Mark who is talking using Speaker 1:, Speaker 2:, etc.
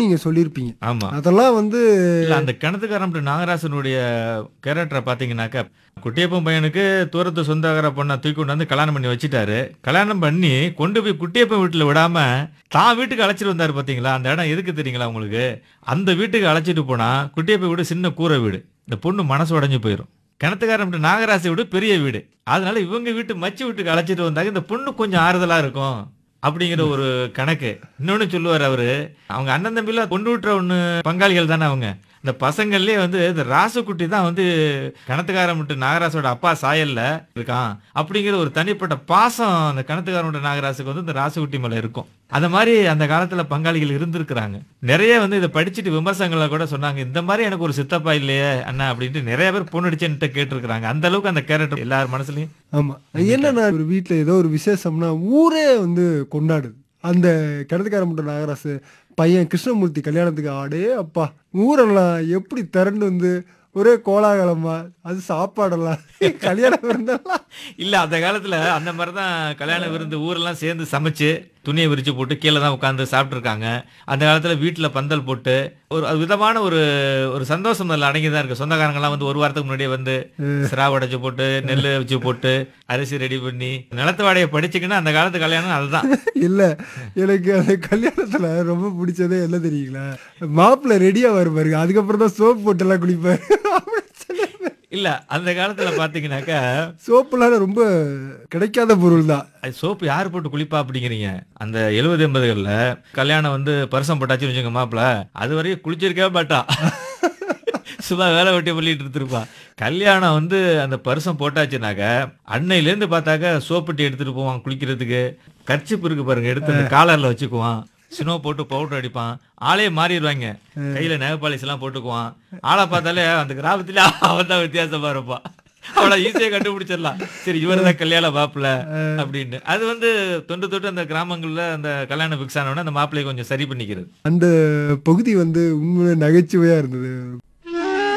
Speaker 1: நீங்க சொல்லியிருப்பீங்க
Speaker 2: ஆமா
Speaker 1: அதெல்லாம் வந்து
Speaker 2: இல்ல அந்த கிணத்துக்காரன் நாகராசனுடைய கேரக்டரை பாத்தீங்கன்னாக்கா குட்டியப்பன் பையனுக்கு தூரத்து சொந்தக்கார பொண்ணை தூக்கி கொண்டு வந்து கல்யாணம் பண்ணி வச்சுட்டாரு கல்யாணம் பண்ணி கொண்டு போய் குட்டியப்பன் வீட்டுல விடாம தான் வீட்டுக்கு அழைச்சிட்டு வந்தாரு பாத்தீங்களா அந்த இடம் எதுக்கு தெரியுங்களா உங்களுக்கு அந்த வீட்டுக்கு அழைச்சிட்டு போனா குட்டியப்பன் வீடு சின்ன கூரை வீடு இந்த பொண்ணு மனசு உடைஞ்சு போயிடும் கிணத்துக்காரன் நாகராசி வீடு பெரிய வீடு அதனால இவங்க வீட்டு மச்சி வீட்டுக்கு அழைச்சிட்டு வந்தாங்க இந்த பொண்ணு கொஞ்சம் ஆறுதலா இருக்கும் அப்படிங்கிற ஒரு கணக்கு இன்னொன்னு சொல்லுவார் அவரு அவங்க அண்ணன் தம்பில கொண்டு விட்டுற ஒண்ணு பங்காளிகள் தானே அவங்க இந்த பசங்கள்லயே வந்து இந்த ராசுக்குட்டி தான் வந்து கணத்துக்காரன் விட்டு நாகராசோட அப்பா சாயல்ல இருக்கான் அப்படிங்கிற ஒரு தனிப்பட்ட பாசம் அந்த கணத்துக்காரன் விட்டு நாகராசுக்கு வந்து இந்த ராசுக்குட்டி மேல இருக்கும் அந்த மாதிரி அந்த காலத்துல பங்காளிகள் இருந்திருக்கிறாங்க நிறைய வந்து இதை படிச்சுட்டு விமர்சனங்களை கூட சொன்னாங்க இந்த மாதிரி எனக்கு ஒரு சித்தப்பா இல்லையே அண்ணா அப்படின்ட்டு நிறைய பேர் பொண்ணடிச்சுன்ட்டு கேட்டிருக்கிறாங்க அந்த அளவுக்கு அந்த கேரக்டர் எல்லார் மனசுலயும்
Speaker 1: ஆமா என்னன்னா ஒரு வீட்ல ஏதோ ஒரு விசேஷம்னா ஊரே வந்து கொண்டாடுது அந்த கிணத்துக்கார மட்டும் நாகராசு பையன் கிருஷ்ணமூர்த்தி கல்யாணத்துக்கு ஆடே அப்பா ஊரெல்லாம் எப்படி திரண்டு வந்து ஒரே கோலாகலமா அது சாப்பாடெல்லாம் கல்யாண விருந்தெல்லாம்
Speaker 2: இல்ல அந்த காலத்துல அந்த மாதிரி தான் கல்யாண விருந்து ஊரெல்லாம் சேர்ந்து சமைச்சு துணியை விரிச்சு போட்டு கீழே தான் உட்காந்து சாப்பிட்ருக்காங்க அந்த காலத்துல வீட்டுல பந்தல் போட்டு ஒரு அது விதமான ஒரு ஒரு சந்தோஷம் அதில் அடங்கி தான் இருக்கு சொந்தக்காரங்கெல்லாம் வந்து ஒரு வாரத்துக்கு முன்னாடியே வந்து சிரா உடைச்சு போட்டு நெல் வச்சு போட்டு அரிசி ரெடி பண்ணி நிலத்து வாடையை படிச்சுக்கின்னா அந்த காலத்து கல்யாணம் அதுதான்
Speaker 1: இல்ல எனக்கு அந்த கல்யாணத்துல ரொம்ப பிடிச்சதே என்ன தெரியுங்களா மாப்பிள்ளை ரெடியா வரும் பாருங்க அதுக்கப்புறம் தான் சோப் போட்டு எல்லாம் குளிப்பாரு
Speaker 2: இல்ல அந்த காலத்துல பாத்தீங்கன்னாக்கா
Speaker 1: சோப்புலாம் ரொம்ப கிடைக்காத பொருள் தான்
Speaker 2: அது சோப்பு யார் போட்டு குளிப்பா அப்படிங்கிறீங்க அந்த எழுபது எண்பதுகள்ல கல்யாணம் வந்து பரிசம் போட்டாச்சுன்னு வச்சுங்க மாப்பிள அது வரையும் குளிச்சிருக்கவே மாட்டா சும்மா வேலை வெட்டி பண்ணிட்டு இருந்திருப்பா கல்யாணம் வந்து அந்த பரிசம் போட்டாச்சுனாக்க அன்னையிலேருந்து பார்த்தாக்க சோப்பட்டி எடுத்துட்டு போவான் குளிக்கிறதுக்கு கர்ச்சிப்பு இருக்கு பாருங்க எடுத்து அந்த காலர்ல வச்சுக்குவான் சினோ போட்டு பவுடர் அடிப்பான் ஆளே மாறிடுவாங்க கையில நகைப்பாலிஸ் எல்லாம் போட்டுக்குவான் ஆளை பார்த்தாலே அந்த கிராமத்துல அவன் தான் வித்தியாசமா இருப்பான் அவளை ஈஸியா கண்டுபிடிச்சிடலாம் சரி இவர் தான் கல்யாண மாப்பிள்ள அப்படின்னு அது வந்து தொண்டு தொட்டு அந்த கிராமங்கள்ல அந்த கல்யாணம் ஃபிக்ஸ் ஆனவொடனே அந்த மாப்பிள்ளையை கொஞ்சம் சரி பண்ணிக்கிறது
Speaker 1: அந்த பகுதி வந்து உண்மையிலே நகைச்சுவையா இருந்தது